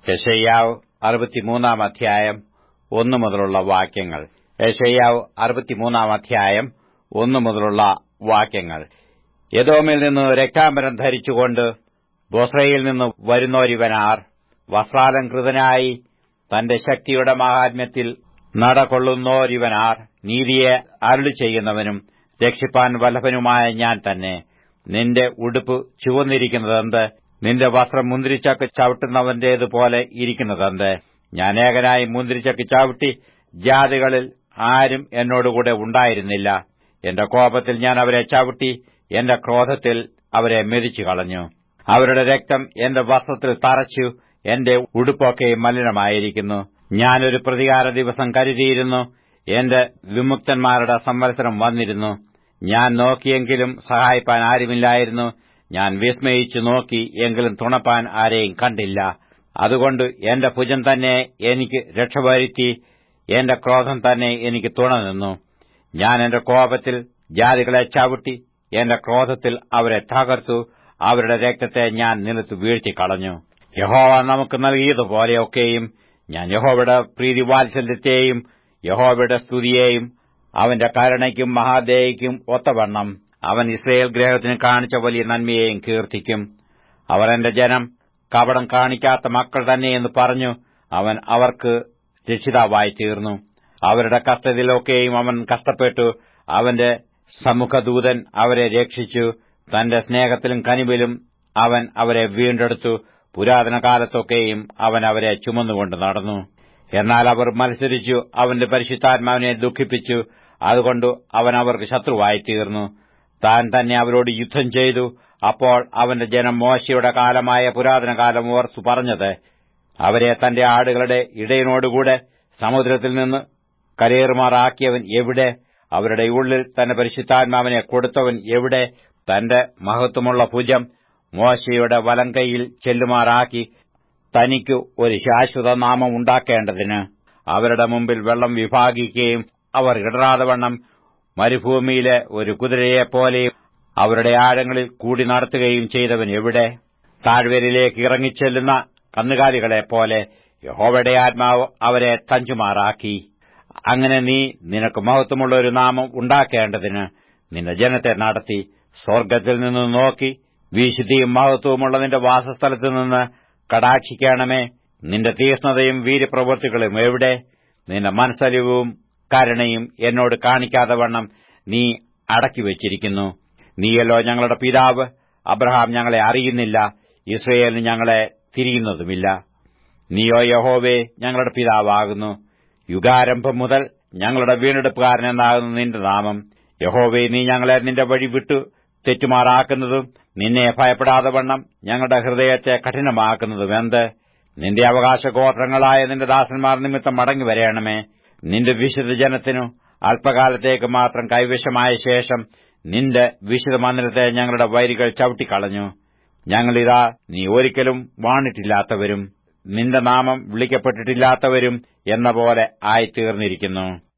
യശയ്യാവ് അറുപത്തിമൂന്നാം അധ്യായം ഒന്നു മുതലുള്ള വാക്യങ്ങൾ യശയ്യാവ് അറുപത്തിമൂന്നാം അധ്യായം ഒന്നു മുതലുള്ള വാക്യങ്ങൾ യദോമിൽ നിന്ന് രക്താംബരം ധരിച്ചുകൊണ്ട് ബൊസ്രയിൽ നിന്ന് വരുന്നോരിവനാർ വസ്ത്രാലംകൃതനായി തന്റെ ശക്തിയുടെ മഹാത്മ്യത്തിൽ നടകൊള്ളുന്നോരിവനാർ നീതിയെ അരുളി ചെയ്യുന്നവനും രക്ഷിപ്പാൻ വല്ലഭനുമായ ഞാൻ തന്നെ നിന്റെ ഉടുപ്പ് ചുവന്നിരിക്കുന്നതെന്ത് നിന്റെ വസ്ത്രം മുന്തിരിച്ചക്ക് ചവിട്ടുന്നവന്റേതുപോലെ ഇരിക്കുന്നതെന്ത് ഞാൻ ഏകനായി മുന്തിരിച്ചക്ക് ചവിട്ടി ജാതികളിൽ ആരും എന്നോടുകൂടെ ഉണ്ടായിരുന്നില്ല എന്റെ കോപത്തിൽ ഞാൻ അവരെ ചവിട്ടി എന്റെ ക്രോധത്തിൽ അവരെ മെതിച്ചു കളഞ്ഞു അവരുടെ രക്തം എന്റെ വസ്ത്രത്തിൽ തറച്ചു എന്റെ ഉടുപ്പൊക്കെ മലിനമായിരിക്കുന്നു ഞാനൊരു പ്രതികാര ദിവസം കരുതിയിരുന്നു എന്റെ വിമുക്തന്മാരുടെ സംവത്സരം വന്നിരുന്നു ഞാൻ നോക്കിയെങ്കിലും സഹായിപ്പാൻ ആരുമില്ലായിരുന്നു ഞാൻ വിസ്മയിച്ചു നോക്കി എങ്കിലും തുണപ്പാൻ ആരെയും കണ്ടില്ല അതുകൊണ്ട് എന്റെ ഭുജം തന്നെ എനിക്ക് രക്ഷവരുത്തി എന്റെ ക്രോധം തന്നെ എനിക്ക് തുണനിന്നു ഞാൻ എന്റെ കോപത്തിൽ ജാതികളെ ചവിട്ടി എന്റെ ക്രോധത്തിൽ അവരെ തകർത്തു അവരുടെ രക്തത്തെ ഞാൻ നിലത്ത് വീഴ്ത്തിക്കളഞ്ഞു യഹോവ നമുക്ക് നൽകിയതുപോലെയൊക്കെയും ഞാൻ യഹോവയുടെ പ്രീതി വാത്സല്യത്തെയും യഹോവയുടെ സ്തുതിയെയും അവന്റെ കരുണയ്ക്കും മഹാദേയ്ക്കും ഒത്തവണ്ണം അവൻ ഇസ്രയേൽ ഗ്രഹത്തിന് കാണിച്ച വലിയ നന്മയെയും കീർത്തിക്കും അവർ എന്റെ ജനം കപടം കാണിക്കാത്ത മക്കൾ തന്നെയെന്ന് പറഞ്ഞു അവൻ അവർക്ക് രക്ഷിതാവായി തീർന്നു അവരുടെ കഷ്ടതയിലൊക്കെയും അവൻ കഷ്ടപ്പെട്ടു അവന്റെ സമുഖദൂതൻ അവരെ രക്ഷിച്ചു തന്റെ സ്നേഹത്തിലും കനിവിലും അവൻ അവരെ വീണ്ടെടുത്തു പുരാതന കാലത്തൊക്കെയും അവൻ അവരെ ചുമന്നുകൊണ്ട് നടന്നു എന്നാൽ അവർ മത്സരിച്ചു അവന്റെ പരിശുദ്ധാത്മാവിനെ ദുഃഖിപ്പിച്ചു അതുകൊണ്ട് അവൻ അവർക്ക് ശത്രുവായി തീർന്നു താൻ തന്നെ അവരോട് യുദ്ധം ചെയ്തു അപ്പോൾ അവന്റെ ജനം മോശയുടെ കാലമായ പുരാതന കാലം ഓർത്തു പറഞ്ഞത് അവരെ തന്റെ ആടുകളുടെ ഇടയനോടുകൂടെ സമുദ്രത്തിൽ നിന്ന് കരയേറുമാറാക്കിയവൻ എവിടെ അവരുടെ ഉള്ളിൽ തന്റെ പരിശുദ്ധാത്മാവിനെ കൊടുത്തവൻ എവിടെ തന്റെ മഹത്വമുള്ള ഭുജം മോശയുടെ വലങ്കയിൽ ചെല്ലുമാറാക്കി തനിക്ക് ഒരു ശാശ്വത നാമം ഉണ്ടാക്കേണ്ടതിന് അവരുടെ മുമ്പിൽ വെള്ളം വിഭാഗിക്കുകയും അവർ ഇടറാതെ വണ്ണം മരുഭൂമിയിലെ ഒരു കുതിരയെപ്പോലെയും അവരുടെ ആഴങ്ങളിൽ കൂടി നടത്തുകയും ചെയ്തവൻ എവിടെ താഴ്വരയിലേക്ക് ഇറങ്ങിച്ചെല്ലുന്ന കന്നുകാലികളെപ്പോലെ യഹോവയുടെ ആത്മാവ് അവരെ തഞ്ചുമാറാക്കി അങ്ങനെ നീ നിനക്ക് മഹത്വമുള്ള ഒരു നാമം ഉണ്ടാക്കേണ്ടതിന് നിന്റെ ജനത്തെ നടത്തി സ്വർഗ്ഗത്തിൽ നിന്ന് നോക്കി വിശുദ്ധിയും മഹത്വവുമുള്ള നിന്റെ വാസസ്ഥലത്തു നിന്ന് കടാക്ഷിക്കണമേ നിന്റെ തീഷ്ണതയും വീര്യപ്രവൃത്തികളും എവിടെ നിന്റെ മനസ്സലിവും കരുണയും എന്നോട് കാണിക്കാതെ വണ്ണം നീ അടക്കിവച്ചിരിക്കുന്നു നീയല്ലോ ഞങ്ങളുടെ പിതാവ് അബ്രഹാം ഞങ്ങളെ അറിയുന്നില്ല ഇസ്രയേലിന് ഞങ്ങളെ തിരിയുന്നതുമില്ല നീയോ യഹോവേ ഞങ്ങളുടെ പിതാവാകുന്നു യുഗാരംഭം മുതൽ ഞങ്ങളുടെ വീണ്ടെടുപ്പുകാരൻ എന്നാകുന്നു നിന്റെ നാമം യഹോവേ നീ ഞങ്ങളെ നിന്റെ വഴി വിട്ടു തെറ്റുമാറാക്കുന്നതും നിന്നെ ഭയപ്പെടാതെ വണ്ണം ഞങ്ങളുടെ ഹൃദയത്തെ കഠിനമാക്കുന്നതും എന്ത് നിന്റെ അവകാശ ഗോത്രങ്ങളായ നിന്റെ ദാസന്മാർ നിമിത്തം മടങ്ങി വരയണമേ നിന്റെ വിശുദ്ധ ജനത്തിനു അല്പകാലത്തേക്ക് മാത്രം കൈവശമായ ശേഷം നിന്റെ വിശുദ്ധ മന്ദിരത്തെ ഞങ്ങളുടെ വൈരികൾ ചവിട്ടിക്കളഞ്ഞു ഞങ്ങളിതാ നീ ഒരിക്കലും വാണിട്ടില്ലാത്തവരും നിന്റെ നാമം വിളിക്കപ്പെട്ടിട്ടില്ലാത്തവരും എന്ന പോലെ ആയിത്തീർന്നിരിക്കുന്നു